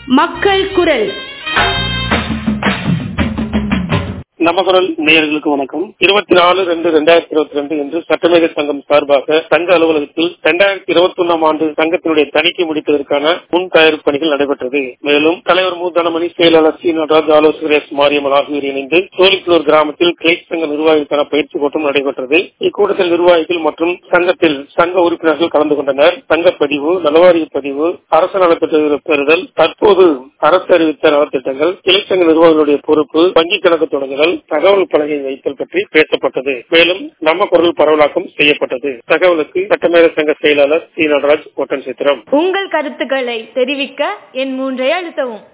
மக்கள் குரல் நமகுரல் நேயர்களுக்கு வணக்கம் இருபத்தி நாலு ரெண்டு ரெண்டாயிரத்தி இருபத்தி ரெண்டு என்று சட்டமேத சங்கம் சார்பாக சங்க அலுவலகத்தில் இரண்டாயிரத்தி இருபத்தி ஒன்னாம் ஆண்டு சங்கத்தினுடைய தணிக்கை முடிப்பதற்கான முன் தயாரிப்பு பணிகள் நடைபெற்றது மேலும் தலைவர் மு தனமணி செயலாளர் சி நடராஜ் ஆலோசகர் எஸ் மாரியம்மன் ஆகியோர் இணைந்து சோழிப்புலூர் கிராமத்தில் கிளை சங்க நிர்வாகிகளுக்கான பயிற்சி கூட்டம் நடைபெற்றது இக்கூட்டத்தில் நிர்வாகிகள் மற்றும் சங்கத்தில் சங்க உறுப்பினர்கள் கலந்து கொண்டனர் சங்க பதிவு நலவாரிய பதிவு அரசு நலத்திட்ட பெறுதல் தற்போது அரசு அறிவித்த நலத்திட்டங்கள் கிளை சங்க நிர்வாகிகளுடைய பொறுப்பு வங்கி கணக்கு தொடங்குதல் தகவல் பலகை வைத்தல் பற்றி பேசப்பட்டது மேலும் நம்ம குரல் பரவலாக்கம் செய்யப்பட்டது தகவலுக்கு சட்டமேத சங்க செயலாளர் சி நடராஜ் ஒட்டன் சித்திரம் உங்கள் கருத்துக்களை தெரிவிக்க என் மூன்றை அழுத்தவும்